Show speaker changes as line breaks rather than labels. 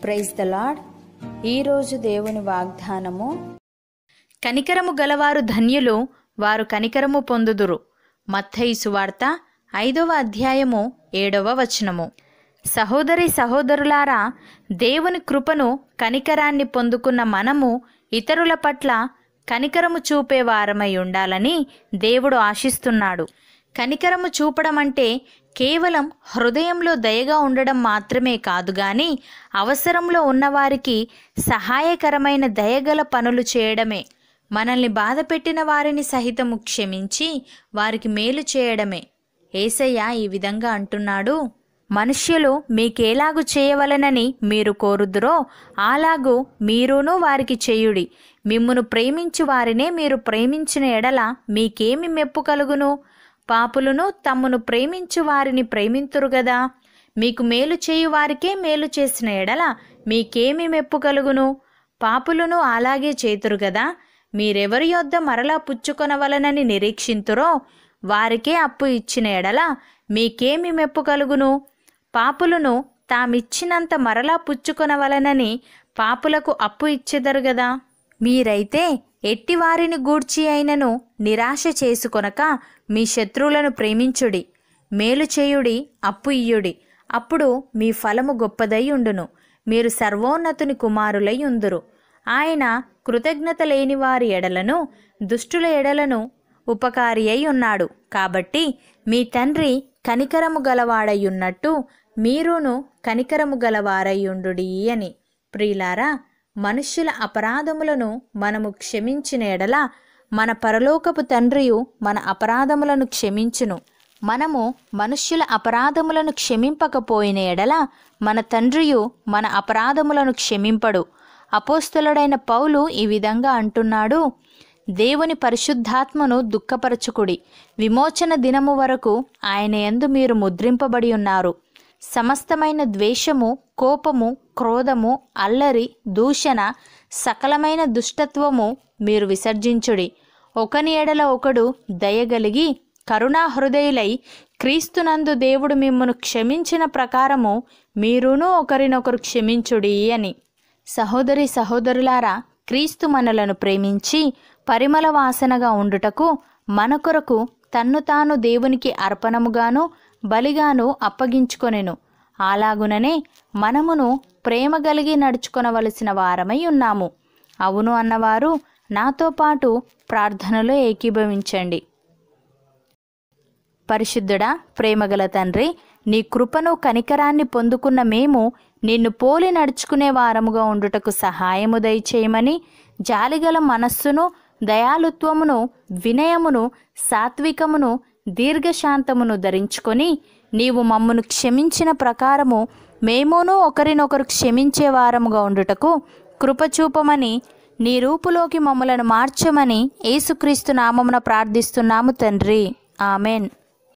praise the lord ఈరోజు దేవుని వాగ్దానము
కనికరము గలవారు ధన్యులు వారు కనికరము పొందుదురు మత్తయి సువార్త ఐదవ అధ్యాయము ఏడవ వచనము సహోదరి సహోదరులారా దేవుని కృపను కనికరాన్ని పొందుకున్న మనము ఇతరుల పట్ల కనికరము చూపే వారమై ఉండాలని దేవుడు ఆశిస్తున్నాడు కనికరము చూపడం అంటే కేవలం హృదయంలో దయగా ఉండడం మాత్రమే కాదు గాని అవసరంలో ఉన్నవారికి సహాయకరమైన దయగల పనులు చేయడమే మనల్ని బాధపెట్టిన వారిని సహితము క్షమించి వారికి మేలు చేయడమే ఏసయ్య ఈ విధంగా అంటున్నాడు మనుష్యులు మీకేలాగు చేయవలనని మీరు కోరుదురో అలాగు మీరును వారికి చేయుడి మిమ్మును ప్రేమించు వారినే మీరు ప్రేమించిన ఎడల మీకేమి మెప్పు కలుగును పాపులను తమ్మును ప్రేమించు వారిని ప్రేమింతురు గదా మీకు మేలు చేయు వారికే మేలు చేసిన ఎడల మీకేమి మెప్పు కలుగును పాపులను అలాగే చేతురు గదా మీరెవరి యొద్ద మరలా పుచ్చుకొనవలనని నిరీక్షింతురో వారికే అప్పు ఇచ్చిన ఎడల మీకేమి మెప్పు కలుగును పాపులను తామిచ్చినంత మరలా పుచ్చుకొనవలనని పాపులకు అప్పు ఇచ్చెదరు గదా మీరైతే ఎట్టి వారిని గూర్చి అయినను నిరాశ చేసుకొనక మీ శత్రువులను ప్రేమించుడి మేలు చేయుడి అప్పు ఇయ్యుడి అప్పుడు మీ ఫలము గొప్పదై ఉండును మీరు సర్వోన్నతుని కుమారులై ఉందురు ఆయన కృతజ్ఞత లేని వారి ఎడలను దుష్టుల ఎడలను ఉపకారి అయి ఉన్నాడు కాబట్టి మీ తండ్రి కనికరము గలవాడై ఉన్నట్టు మీరును కనికరము గలవారయ్యుండుడి అని ప్రియులారా మనుష్యుల అపరాధములను మనము క్షమించిన ఎడల మన పరలోకపు తండ్రియు మన అపరాధములను క్షమించును మనము మనుష్యుల అపరాధములను క్షమింపకపోయిన ఎడల మన తండ్రియు మన అపరాధములను క్షమింపడు అపోస్తలుడైన పౌలు ఈ విధంగా అంటున్నాడు దేవుని పరిశుద్ధాత్మను దుఃఖపరచుకుడి విమోచన దినము వరకు ఆయన యందు మీరు ముద్రింపబడి ఉన్నారు సమస్తమైన ద్వేషము కోపము క్రోధము అల్లరి దూషణ సకలమైన దుష్టత్వము మీరు విసర్జించుడి ఒకని ఎడల ఒకడు దయగలిగి కరుణా హృదయులై క్రీస్తునందు దేవుడు మిమ్మను క్షమించిన ప్రకారము మీరును ఒకరినొకరు క్షమించుడి అని సహోదరి సహోదరులారా క్రీస్తు మనలను ప్రేమించి పరిమళ వాసనగా ఉండుటకు మన కొరకు తన్ను తాను దేవునికి అర్పణముగాను బలిగాను అప్పగించుకొనెను అలాగుననే మనమును ప్రేమ కలిగి నడుచుకొనవలసిన వారమై ఉన్నాము అవును అన్నవారు నాతో పాటు ప్రార్థనలో ఏకీభవించండి పరిశుద్ధుడా ప్రేమగల తండ్రి నీ కృపను కనికరాన్ని పొందుకున్న మేము నిన్ను పోలి నడుచుకునే వారముగా ఉండుటకు సహాయము దయచేయమని జాలిగల మనస్సును దయాలుత్వమును వినయమును సాత్వికమును దీర్ఘశాంతమును ధరించుకొని నీవు మమ్మను క్షమించిన ప్రకారము మేమును ఒకరినొకరు క్షమించే వారముగా ఉండుటకు కృపచూపమని నీ రూపులోకి మమ్మలను మార్చమని యేసుక్రీస్తు నామమున ప్రార్థిస్తున్నాము తండ్రి ఆమెన్